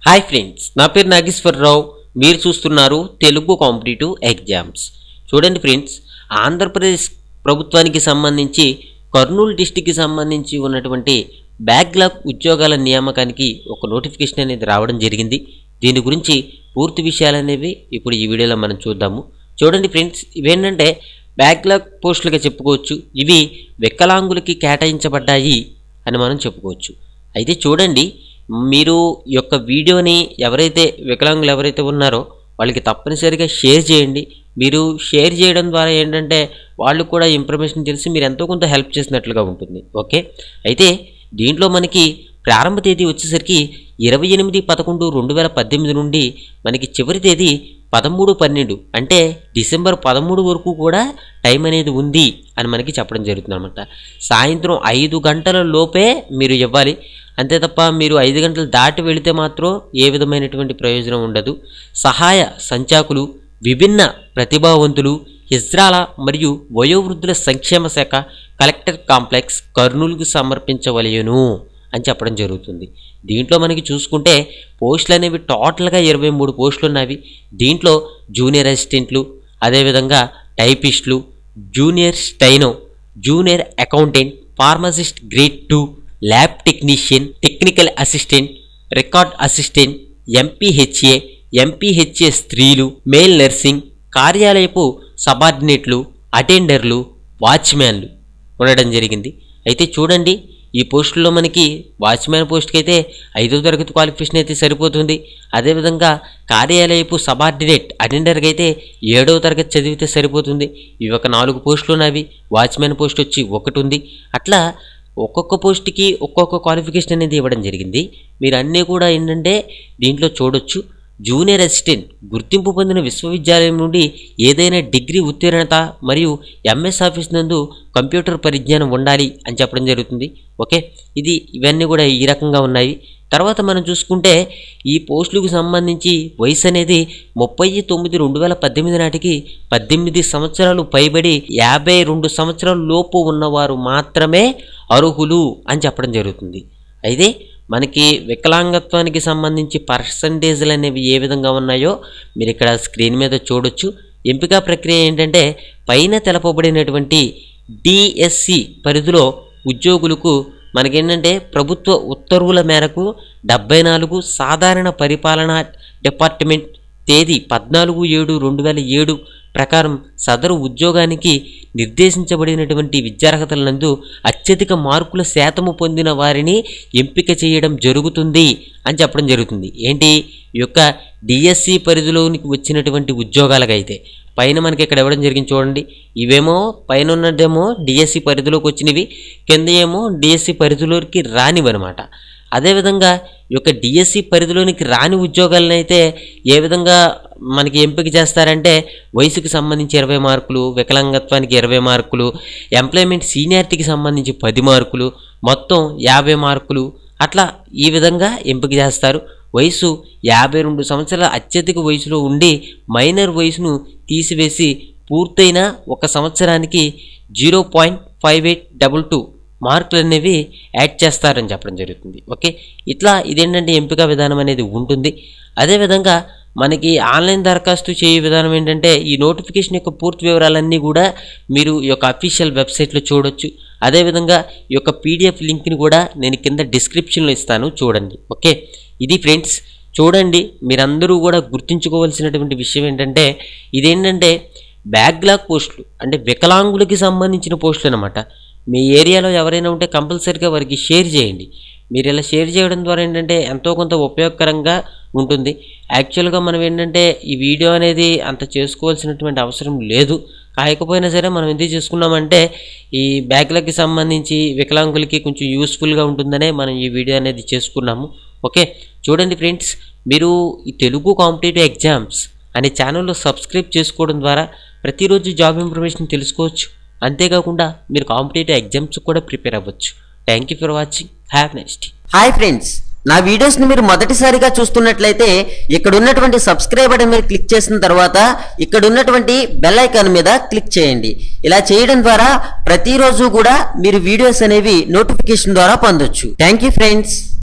hi friends నా పేరు నాగేశ్వరరావు మీరు చూస్తున్నారు తెలుగు కాంపిటేటివ్ ఎగ్జామ్స్ చూడండి ఫ్రెండ్స్ ఆంధ్రప్రదేశ్ ప్రభుత్వానికి సంబంధించి కర్నూలు డిస్టిక్కి సంబంధించి ఉన్నటువంటి బ్యాక్లాగ్ ఉద్యోగాల నియామకానికి ఒక నోటిఫికేషన్ అనేది రావడం జరిగింది దీని గురించి పూర్తి విషయాలు అనేవి ఇప్పుడు ఈ వీడియోలో మనం చూద్దాము చూడండి ఫ్రెండ్స్ ఇవేంటంటే బ్యాక్లాగ్ పోస్టులుగా చెప్పుకోవచ్చు ఇవి వికలాంగులకి కేటాయించబడ్డాయి అని మనం చెప్పుకోవచ్చు అయితే చూడండి మీరు ఈ యొక్క వీడియోని ఎవరైతే వికలాంగులు ఎవరైతే ఉన్నారో వాళ్ళకి తప్పనిసరిగా షేర్ చేయండి మీరు షేర్ చేయడం ద్వారా ఏంటంటే వాళ్ళు కూడా ఇన్ఫర్మేషన్ తెలిసి మీరు ఎంతో కొంత హెల్ప్ చేసినట్లుగా ఉంటుంది ఓకే అయితే దీంట్లో మనకి ప్రారంభ తేదీ వచ్చేసరికి ఇరవై ఎనిమిది పదకొండు రెండు వేల పద్దెనిమిది నుండి మనకి చివరి తేదీ పదమూడు పన్నెండు అంటే డిసెంబర్ పదమూడు వరకు కూడా టైం అనేది ఉంది అని మనకి చెప్పడం జరుగుతుంది అనమాట సాయంత్రం ఐదు గంటల లోపే మీరు ఇవ్వాలి అంతే తప్ప మీరు ఐదు గంటలు దాటి వెళితే మాత్రం ఏ విధమైనటువంటి ప్రయోజనం ఉండదు సహాయ సంచాకులు విభిన్న ప్రతిభావంతులు హిజ్రాల మరియు వయోవృద్ధుల సంక్షేమ శాఖ కలెక్టర్ కాంప్లెక్స్ కర్నూలుకు సమర్పించవలయను అని చెప్పడం జరుగుతుంది దీంట్లో మనకి చూసుకుంటే పోస్టులు అనేవి టోటల్గా ఇరవై మూడు పోస్టులు ఉన్నవి దీంట్లో జూనియర్ అసిస్టెంట్లు అదేవిధంగా టైపిస్టులు junior steno junior accountant pharmacist grade two lab technician technical assistant record assistant MPHA MPHA స్త్రీలు మేల్ నర్సింగ్ కార్యాలయపు సబార్డినేట్లు అటెండర్లు వాచ్మ్యాన్లు ఉండడం జరిగింది అయితే చూడండి ఈ పోస్టుల్లో మనకి వాచ్మ్యాన్ పోస్ట్కి అయితే ఐదో తరగతి క్వాలిఫికేషన్ అయితే సరిపోతుంది అదేవిధంగా కార్యాలయపు సబార్డినేట్ అటెండర్కి అయితే ఏడవ తరగతి చదివితే సరిపోతుంది ఇవి ఒక నాలుగు పోస్టులు ఉన్నవి వాచ్మ్యాన్ పోస్ట్ వచ్చి ఒకటి ఉంది అట్లా ఒక్కొక్క పోస్ట్కి ఒక్కొక్క క్వాలిఫికేషన్ అనేది ఇవ్వడం జరిగింది మీరు అన్నీ కూడా ఏంటంటే దీంట్లో చూడొచ్చు జూనియర్ అసిస్టెంట్ గుర్తింపు పొందిన విశ్వవిద్యాలయం నుండి ఏదైనా డిగ్రీ ఉత్తీర్ణత మరియు ఎంఎస్ ఆఫీస్ నందు కంప్యూటర్ పరిజ్ఞానం ఉండాలి అని చెప్పడం జరుగుతుంది ఓకే ఇది ఇవన్నీ కూడా ఈ రకంగా ఉన్నాయి తర్వాత మనం చూసుకుంటే ఈ పోస్టులకు సంబంధించి వయసు అనేది ముప్పై తొమ్మిది రెండు వేల పద్దెనిమిది నాటికి పద్దెనిమిది సంవత్సరాలు పైబడి యాభై రెండు సంవత్సరాల లోపు ఉన్నవారు మాత్రమే అర్హులు అని చెప్పడం జరుగుతుంది అయితే మనకి వికలాంగత్వానికి సంబంధించి పర్సంటేజ్లు అనేవి ఏ విధంగా ఉన్నాయో మీరు ఇక్కడ స్క్రీన్ మీద చూడొచ్చు ఎంపిక ప్రక్రియ ఏంటంటే పైన తెలపబడినటువంటి డిఎస్సి పరిధిలో ఉద్యోగులకు మనకేంటంటే ప్రభుత్వ ఉత్తర్వుల మేరకు డెబ్బై నాలుగు సాధారణ పరిపాలనా డిపార్ట్మెంట్ తేదీ పద్నాలుగు ఏడు రెండు వేల ఏడు ప్రకారం సదరు ఉద్యోగానికి నిర్దేశించబడినటువంటి విద్యార్హతలందు అత్యధిక మార్కుల శాతము పొందిన వారిని ఎంపిక చేయడం జరుగుతుంది అని చెప్పడం జరుగుతుంది ఏంటి ఈ యొక్క డిఎస్సి పరిధిలోనికి వచ్చినటువంటి ఉద్యోగాలకైతే పైన మనకి ఇక్కడ ఇవ్వడం జరిగింది చూడండి ఇవేమో పైన ఉన్నదేమో డిఎస్సి పరిధిలోకి వచ్చినవి కింద ఏమో డిఎస్సి పరిధిలోకి రానివి అనమాట అదేవిధంగా ఈ యొక్క డిఎస్సి పరిధిలోనికి రాని ఉద్యోగాలను అయితే ఏ విధంగా మనకి ఎంపిక చేస్తారంటే వయసుకి సంబంధించి ఇరవై మార్కులు వికలాంగత్వానికి ఇరవై మార్కులు ఎంప్లాయ్మెంట్ సీనియారిటీకి సంబంధించి పది మార్కులు మొత్తం యాభై మార్కులు అట్లా ఈ విధంగా ఎంపిక చేస్తారు వయసు యాభై రెండు సంవత్సరాల అత్యధిక వయసులో ఉండి మైనర్ వయసును తీసివేసి పూర్తయిన ఒక సంవత్సరానికి zero point five eight double two మార్కులు అనేవి యాడ్ చేస్తారని చెప్పడం జరుగుతుంది ఓకే ఇట్లా ఇదేంటంటే ఎంపిక విధానం అనేది ఉంటుంది అదేవిధంగా మనకి ఆన్లైన్ దరఖాస్తు చేయే విధానం ఏంటంటే ఈ నోటిఫికేషన్ యొక్క పూర్తి వివరాలన్నీ కూడా మీరు ఈ యొక్క అఫీషియల్ వెబ్సైట్లో చూడొచ్చు అదేవిధంగా ఈ యొక్క పీడిఎఫ్ లింక్ని కూడా నేను కింద డిస్క్రిప్షన్లో ఇస్తాను చూడండి ఓకే ఇది ఫ్రెండ్స్ చూడండి మీరందరూ కూడా గుర్తుంచుకోవాల్సినటువంటి విషయం ఏంటంటే ఇదేంటంటే బ్యాక్లాగ్ పోస్టులు అంటే వికలాంగులకి సంబంధించిన పోస్టులు అనమాట మీ ఏరియాలో ఎవరైనా ఉంటే కంపల్సరీగా వారికి షేర్ చేయండి మీరు ఇలా షేర్ చేయడం ద్వారా ఏంటంటే ఎంతో కొంత ఉపయోగకరంగా ఉంటుంది యాక్చువల్గా మనం ఏంటంటే ఈ వీడియో అనేది అంత చేసుకోవాల్సినటువంటి అవసరం లేదు కాకపోయినా సరే మనం ఎందుకు చేసుకున్నామంటే ఈ బ్యాక్లకి సంబంధించి వికలాంగులకి కొంచెం యూస్ఫుల్గా ఉంటుందనే మనం ఈ వీడియో అనేది చేసుకున్నాము ఓకే చూడండి ఫ్రెండ్స్ మీరు ఈ తెలుగు కాంపిటేటివ్ ఎగ్జామ్స్ అనే ఛానల్లో సబ్స్క్రైబ్ చేసుకోవడం ద్వారా ప్రతిరోజు జాబ్ ఇన్ఫర్మేషన్ తెలుసుకోవచ్చు అంతేకాకుండా మీరు కాంపిటేటివ్ ఎగ్జామ్స్ కూడా ప్రిపేర్ అవ్వచ్చు thank you for watching have next hi friends నా వీడియోస్ని మీరు మొదటిసారిగా చూస్తున్నట్లయితే ఇక్కడ ఉన్నటువంటి సబ్స్క్రైబ్ బటన్ మీద క్లిక్ చేసిన తర్వాత ఇక్కడ ఉన్నటువంటి బెల్ ఐకాన్ మీద క్లిక్ చేయండి ఇలా చేయడం ద్వారా ప్రతిరోజు కూడా మీరు వీడియోస్ అనేవి నోటిఫికేషన్ ద్వారా పొందొచ్చు థ్యాంక్ యూ ఫ్రెండ్స్